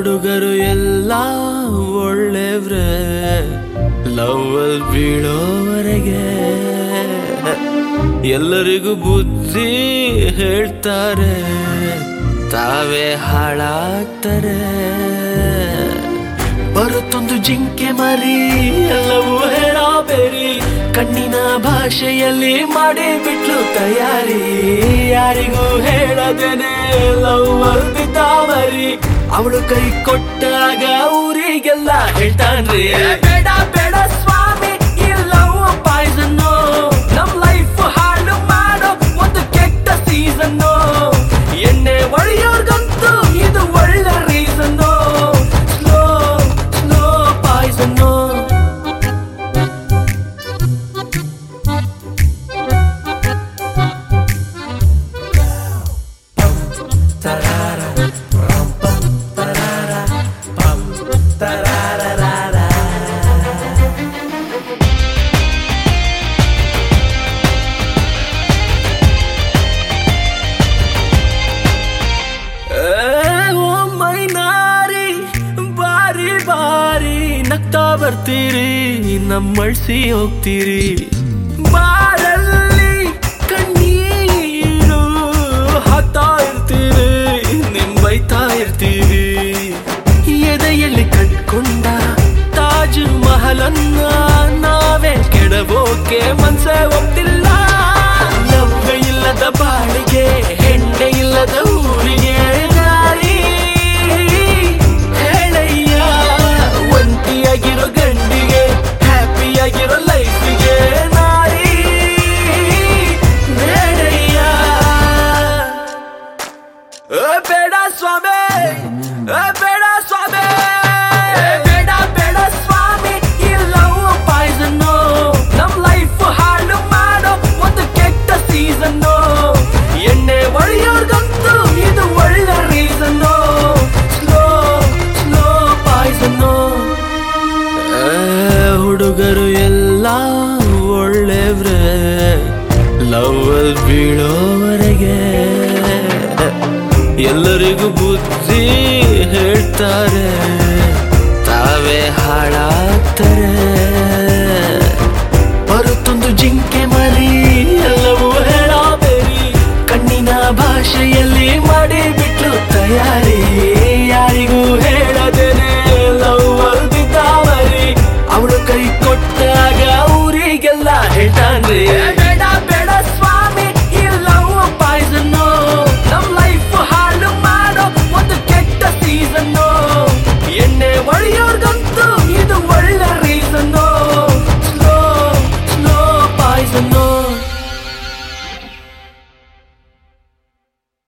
ಹುಡುಗರು ಎಲ್ಲ ಒಳ್ಳೆವ್ರೆ ಲವ್ವಲ್ ಬೀಳೋವರೆಗೆ ಎಲ್ಲರಿಗೂ ಬುದ್ಧಿ ಹೇಳ್ತಾರೆ ತಾವೇ ಹಾಳಾಗ್ತಾರೆ ಬರುತ್ತೊಂದು ಜಿಂಕೆ ಮರಿ ಎಲ್ಲವೂ ಹೇಳಬೇರಿ ಕಣ್ಣಿನ ಭಾಷೆಯಲ್ಲಿ ಮಾಡಿ ಬಿಟ್ಲು ತಯಾರಿ ಯಾರಿಗೂ ಹೇಳದೇನೆ ಲವ್ ಬರ್ತಿದ್ದ ಮರಿ ಅವಳು ಕೈ ಕೊಟ್ಟಾಗ ಊರಿಗೆಲ್ಲ ಹೇಳ್ತಾನ್ರಿ ಬೇಡ ಬೇಡ ಸ್ವಾಮಿ ಈ ಲವ್ ಪಾಯ್ಸನ್ನು ನಮ್ ಲೈಫ್ ಹಾಳು ಮಾಡೋ ಒಂದು ಕೆಟ್ಟ ಸೀಸನ್ನು ಎಣ್ಣೆ ಒಡೆಯೋರ್ಗಂತೂ ಇದು ಒಳ್ಳೆ ರೀಸನ್ನು ಸ್ಲೋ ಸ್ಲೋ ಪಾಯ್ಸನ್ನು ಓ ಮೈನಾರಿ ಬಾರಿ ಬಾರಿ ನಗ್ತಾ ಬರ್ತೀರಿ ನಮ್ಮಳ್ಸಿ ಹೋಗ್ತೀರಿ ಬಾರಲ್ಲಿ ಕಣ್ಣೀರು ಹಾಕ್ತಾ ಇರ್ತೀರಿ ನಿಮ್ ಬೈತಾ ಇರ್ತೀರಿ ಎದೆಯಲ್ಲಿ ಕಟ್ಕೊಂಡ ತಾಜ್ ಮಹಲನ್ನ ನಾವೇ ಕೆಡಬೋಕೆ ಮನ್ಸೆ ಒಪ್ತಿಲ್ಲ ಲವ್ವೆ ಇಲ್ಲದ ಬಾಳಿಗೆ ಹೆಣ್ಣೆ ಇಲ್ಲದ ಊರಿಗೆ ದಾರಿ ಹೇಳಯ್ಯ ಒಂಟಿಯಾಗಿರೋ ಗಂಡಿಗೆ ಹ್ಯಾಪಿಯಾಗಿರೋ ಲೈಫಿಗೆ ನಾರಿ ಬೇಡಯ್ಯ ಏ ಬೇಡ ಸ್ವಾಮಿ ಏ ಬೇಡ ಸ್ವಾಮಿ ಏ ಬೇಡ ಬೇಡ ಸ್ವಾಮಿ ಈ ಲವ್ ಪಾಯ್ಸನ್ನು ನಮ್ ಲೈಫ್ ಹಾಳು ಮಾಡೋ ಒಂದು ಕೆಟ್ಟ ಸೀಸನ್ನು ಎಣ್ಣೆ ಒಡೆಯೋರ್ಗಂತೂ ಇದು ಒಳ್ಳೆ ರೀಸನ್ನು ಸ್ಲೋ ಸ್ಲೋ ಪಾಯ್ಸನ್ನು ಹುಡುಗರು ಎಲ್ಲ ಒಳ್ಳೆವ್ರೆ ಲವ್ ಬೀಳೋವರೆಗೆ ಎಲ್ಲರಿಗೂ ಬುದ್ಧಿ ಹೇಳ್ತಾರೆ ತಾವೇ ಹಾಳಾಗ್ತಾರೆ